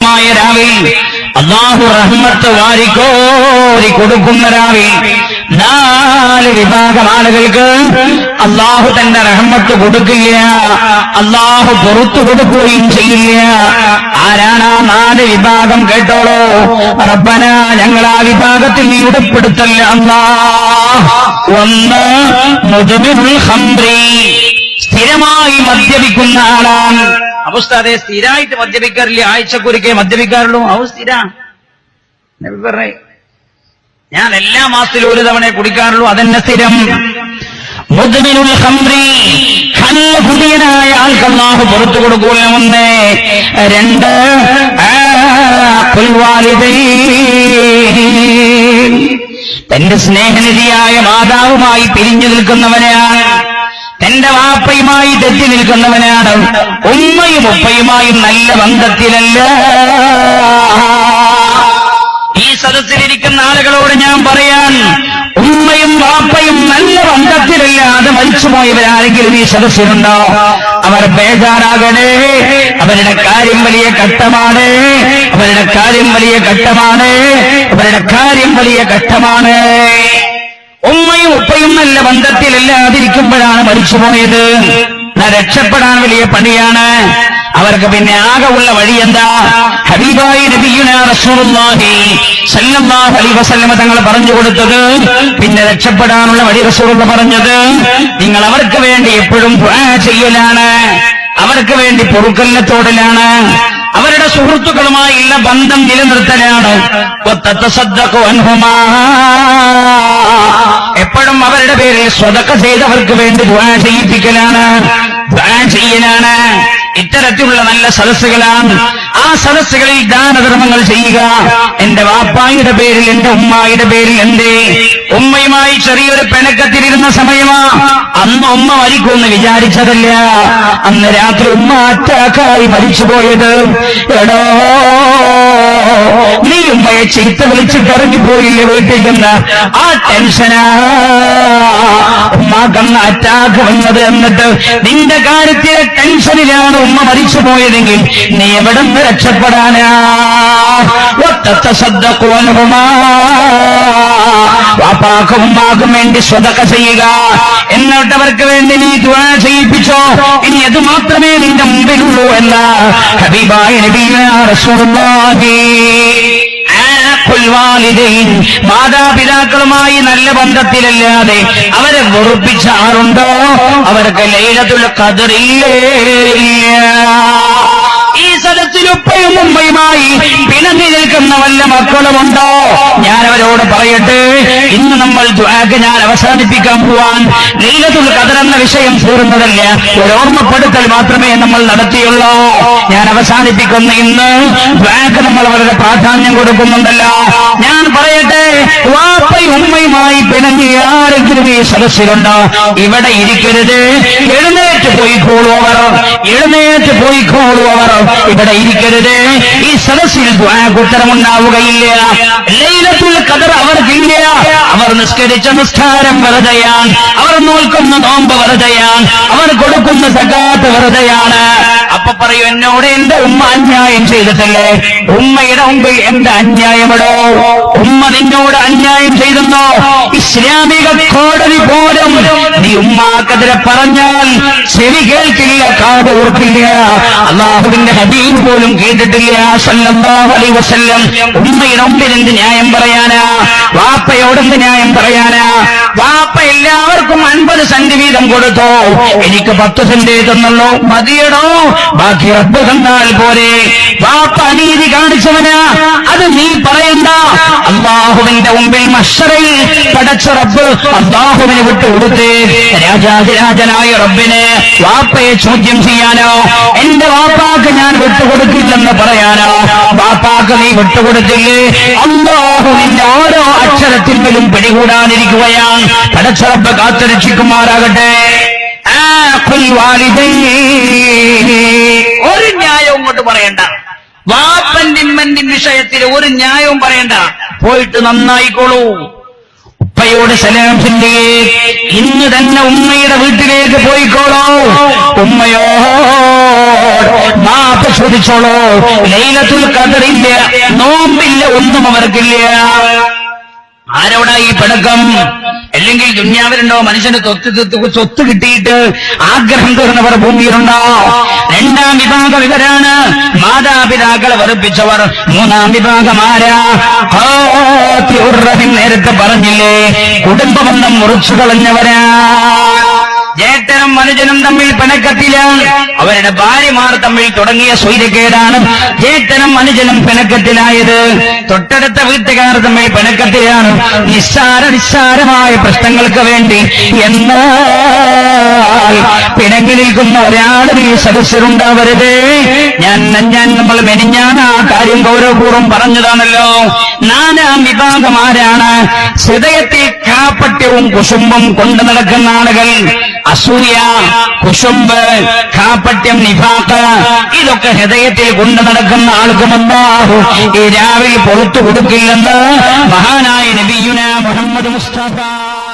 മായ രാവിൽ അള്ളാഹു റഹ്മത്ത് വാരിക്കോരി കൊടുക്കുന്ന രാവിൽ നാല് വിഭാഗം ആളുകൾക്ക് അള്ളാഹു തന്റെ റഹ്മത്ത് കൊടുക്കുക അള്ളാഹു പുറത്തു കൊടുക്കുകയും ചെയ്യില്ല ആരാണ് ആ നാല് വിഭാഗം കേട്ടോളൂ റബ്ബന ഞങ്ങൾ ആ വിഭാഗത്തിൽ നീ ഉടപ്പെടുത്തല്ല അല്ലാ ഒന്ന് മുതുബിനുൽ ഹംറി സ്ഥിരമായി മദ്യപിക്കുന്ന ആളാണ് അവസ്ഥാതെ സ്ഥിരമായിട്ട് മദ്യപിക്കാറില്ല ആഴ്ചക്കൊരിക്കേ മദ്യപിക്കാറുള്ളൂ അവ സ്ഥിര നബി പറഞ്ഞേ ഞാൻ എല്ലാ മാസത്തിലും ഒരു തവണ കുടിക്കാറുള്ളൂ അതെന്നെ സ്ഥിരം മുദ്മിനുൽ ഖംറി കല്ല് കുടിയനായ ആൾക്ക് അല്ലാഹു പുറത്തു കൊടുക്കൂല ഒന്ന് രണ്ട് ആഖുൽ വാലിദൈൻ. തന്റെ സ്നേഹനിധിയായ മാതാവുമായി പിരിഞ്ഞു നിൽക്കുന്നവനാണ് തന്റെ വാപ്പയുമായി തെറ്റി നിൽക്കുന്നവനാണ് ഉമ്മയും ഉപ്പയുമായും നല്ല ബന്ധത്തിലല്ല ഈ സദസ്സിലിരിക്കുന്ന ആളുകളോട് ഞാൻ പറയാൻ ഉമ്മയും വാപ്പയും നല്ല ബന്ധത്തിലല്ലാതെ മരിച്ചുപോയവരാരെങ്കിലും ഈ സദസ്സിലുണ്ടോ അവർ ബേജാറാകണേ അവരുടെ കാര്യം വലിയ ഘട്ടമാണ് അവരുടെ കാര്യം വലിയ ഘട്ടമാണ് അവരുടെ കാര്യം വലിയ ഘട്ടമാണ് ഉമ്മയും ഉപ്പയും നല്ല ബന്ധത്തിലല്ലാതിരിക്കുമ്പോഴാണ് മരിച്ചുപോയത് എന്നാ രക്ഷപ്പെടാൻ വലിയ പണിയാണ് അവർക്ക് പിന്നെ ആകെ ഉള്ള വഴി എന്താ ഹബീബായി നബിയുന റസൂലുള്ളാഹി സല്ലല്ലാഹു അലൈഹി വസല്ലമ തങ്ങൾ പറഞ്ഞു കൊടുത്തത് പിന്നെ രക്ഷപ്പെടാനുള്ള വഴി റസൂലുള്ള പറഞ്ഞത് നിങ്ങൾ അവർക്ക് വേണ്ടി എപ്പോഴും ദുആ ചെയ്യലാണ് അവർക്ക് വേണ്ടി പൊറുക്കലിനത്തോടലാണ് അവരുടെ സുഹൃത്തുക്കളുമായുള്ള ബന്ധം നിലനിർത്തലാണ് വത്തത്തസദ്ദഖു അൻഹുമാ. എപ്പോഴും അവരുടെ പേരിൽ സ്വതക്ക ചെയ്തവർക്ക് വേണ്ടി ദുആ ചെയ്യിപ്പിക്കലാണ് ദുആ ചെയ്യലാണ് ഇത്തരത്തിലുള്ള നല്ല സദസ്സുകളാണ് ആ സദസ്സുകളിൽ ദാനധർമ്മങ്ങൾ ചെയ്യുക എന്റെ വാപ്പായുടെ പേരിൽ എന്റെ ഉമ്മായുടെ പേരിൽ എന്റെ ഉമ്മയുമായി ചെറിയൊരു പിണക്കത്തിലിരുന്ന സമയമാ അന്ന് ഉമ്മ മരിക്കുമെന്ന് വിചാരിച്ചതല്ല അന്ന് രാത്രി ഉമ്മ അറ്റാക്കായി മരിച്ചുപോയത് എടോ നീ ഉമ്മയെ ചീത്ത വിളിച്ചിട്ട് ഇറങ്ങിപ്പോയില്ലേ വീട്ടിൽ നിന്ന് ആ ടെൻഷനാ ഉമ്മാക്കന്ന് അറ്റാക്ക് വന്നത് എന്നിട്ട് നിന്റെ കാര്യത്തിലെ ടെൻഷനിലാണ് ഉമ്മ മരിച്ചു പോയതെങ്കിൽ നീ എവിടെ നിന്ന് രക്ഷപ്പെടാനാ ഒത്തത്ത ശ്രദ്ധക്കുവനുമാ വാപ്പാക്കും ഉമ്മാക്കും വേണ്ടി സ്വതക്ക ചെയ്യുക എന്നിട്ട് അവർക്ക് വേണ്ടി നീ ദുആ ചെയ്യിപ്പിച്ചോ ഇനി അത് മാത്രമേ നിന്റെ മുമ്പിലുള്ളൂ എന്ന ഹബീബായ നബിയാ റസൂലുള്ളാഹി ആഖുൽ വാലിദൈൻ. മാതാപിതാക്കളുമായി നല്ല ബന്ധത്തിലല്ലാതെ അവരെ വെറുപ്പിച്ച ആരുണ്ടോ അവർക്ക് ലൈലത്തുൽ ഖദറില്ലേ ഈ സദസ്സിൽ ഉപ്പയും ഉമ്മയുമായി പിണങ്ങി നിൽക്കുന്ന വല്ല മക്കളുമുണ്ടോ ഞാൻ അവരോട് പറയട്ടെ ഇന്ന് നമ്മൾ ദ്വാക്ക് ഞാൻ അവസാനിപ്പിക്കാൻ പോവാൻ ലീലത്തുൽ ഖദർ എന്ന വിഷയം തീർന്നതല്ല ഒരു ഓർമ്മപ്പെടുത്തൽ മാത്രമേ നമ്മൾ നടത്തിയുള്ളൂ ഞാൻ അവസാനിപ്പിക്കുന്ന ഇന്ന് ദ്വാക്ക് നമ്മൾ വളരെ പ്രാധാന്യം കൊടുക്കുന്നുണ്ടല്ലോ ഞാൻ പറയട്ടെ വാപ്പയും ഉമ്മയുമായി പിണങ്ങി ആരെങ്കിലും ഈ സദസ്സിലുണ്ടോ ഇവിടെ ഇരിക്കരുത് എഴുന്നേറ്റ് പോയിക്കോളൂ അവർ എഴുന്നേറ്റ് പോയിക്കോളൂ അവർ ഇവിടെ ഇരിക്കരുത് ഈ സദസ്സിൽ ഉത്തരമുണ്ടാവുകയില്ല ലൈലത്തുൽ ഖദർ അവർക്കില്ല അവർ നിസ്കരിച്ച നിസ്കാരം വെറുതെയാണ് അവർ നോൽക്കുന്ന നോമ്പ് വെറുതെയാണ് അവർ കൊടുക്കുന്ന സകാത്ത് വെറുതെയാണ് അപ്പൊ പറയൂ എന്നോട് എന്റെ ഉമ്മ അന്യായം ചെയ്തിട്ടല്ലേ ഉമ്മയുടെ മുമ്പിൽ എന്റെ അന്യായമിടോ ഉമ്മ നിന്നോട് അന്യായം ചെയ്തെന്നോ ഇസ്ലാമിക കോടതി പോലും നീ ഉമ്മാക്കെതിരെ പറഞ്ഞാൽ ചെവി കേൾക്കില്ല കാത് ഓർക്കില്ല അള്ളാഹുവിന്റെ ഹബീബ് പോലും കേട്ടിട്ടില്ല സല്ലല്ലാഹു അലൈഹി വസല്ലം ഉമ്മയുടെ മുമ്പിൽ എന്ത് ന്യായം പറയാനാ വാപ്പയോട് എന്ത് ന്യായം പറയാനാ വാപ്പ എല്ലാവർക്കും അൻപത് സെന്റ് വീതം കൊടുത്തോ എനിക്ക് പത്ത് സെന്റ് തന്നുള്ളൂ മതിയടോ ബാക്കി റബ്ബ് തന്നാൽ പോരെ വാപ്പ അനീതി കാണിച്ചവനാ അത് നീ പറയണ്ട അള്ളാഹുവിന്റെ മുമ്പിൽ മഷറയിൽ പടച്ച റബ്ബ് അള്ളാഹുവിനെ വിട്ടു കൊടുത്ത് രാജാതിരാജനായ റബ്ബിനെ വാപ്പയെ ചോദ്യം ചെയ്യാനോ എന്റെ വാപ്പാക്ക് ഞാൻ വിട്ടുകൊടുക്കില്ലെന്ന് പറയാനോ വാപ്പാക്ക് നീ വിട്ടുകൊടുത്തില്ലേ അള്ളാഹു നിന്റെ ഓരോ അക്ഷരത്തിന്മേലും പിടികൂടാനിരിക്കുകയാണ് പടച്ച റബ്ബ് കാത്തുരക്ഷിക്കുമാറാകട്ടെ ആഖുൽ വാലിദൈൻ. ഒരു ന്യായവും കൊണ്ട് പറയണ്ട വാപ്പന്റെ ഇമ്മന്റെ വിഷയത്തിൽ ഒരു ന്യായവും പറയണ്ട പോയിട്ട് നന്നായിക്കോളൂ ഉപ്പ ഉമ്മയോട് സലാം ചിന്തയെ ഇന്ന് തന്നെ ഉമ്മയുടെ വീട്ടിലേക്ക് പോയിക്കോളോ ഉമ്മയോ മാപ്പ് ചോദിച്ചോളോ ലൈലത്തുൽ ഖദറില്ല നോമ്പില്ല ഒന്നും അവർക്കില്ല ആരോടാ ഈ പിണക്കം അല്ലെങ്കിൽ ദുന്യാവിലുണ്ടോ മനുഷ്യന് തൊത്ത് തൊത്ത് സ്വത്ത് കിട്ടിയിട്ട് ആഗ്രഹം തീർന്നവർ ഭൂമിയിലുണ്ടോ രണ്ടാം വിഭാഗം ഇവരാണ് മാതാപിതാക്കളെ വെറുപ്പിച്ചവർ മൂന്നാം വിഭാഗം ആരാ ഹാത്തിയുറഹിം നേരത്തെ പറഞ്ഞില്ലേ കുടുംബബന്ധം മുറിച്ചു കളഞ്ഞവരാ ജേട്ടനും മനുജനും തമ്മിൽ പിണക്കത്തിലാണ് അവരുടെ ഭാര്യമാർ തമ്മിൽ തുടങ്ങിയ സ്വൈര്യക്കേടാണ് ജേട്ടനും മനുജനും പിണക്കത്തിലായത് തൊട്ടടുത്ത വീട്ടുകാർ തമ്മിൽ പിണക്കത്തിലാണ് നിസ്സാര നിസ്സാരമായ പ്രശ്നങ്ങൾക്ക് വേണ്ടി എന്നാൽ പിണങ്ങി നിൽക്കുന്ന ഒരാളും ഈ സദസ്യരുണ്ടാവരുത് ഞാൻ ഞാൻ നമ്മൾ മെനിഞ്ഞാണ് ആ കാര്യം ഗൗരവപൂർവ്വം പറഞ്ഞതാണല്ലോ നാലാം വിഭാഗം ആരാണ് ഹൃദയത്തിൽ കാപ്പട്യവും കുശുംബും കൊണ്ടു നടക്കുന്ന ആളുകൾ അസൂയ കുശുംബ് കാപ്പട്യം നിഫാക്ക് ഇതൊക്കെ ഹൃദയത്തിൽ കൊണ്ടു നടക്കുന്ന ആൾക്കുമല്ലാഹു ഈ രാവിലെ പുറത്തു കൊടുക്കില്ലെന്ന് മഹാനായ നബിയുന മുഹമ്മദ് മുസ്തഫ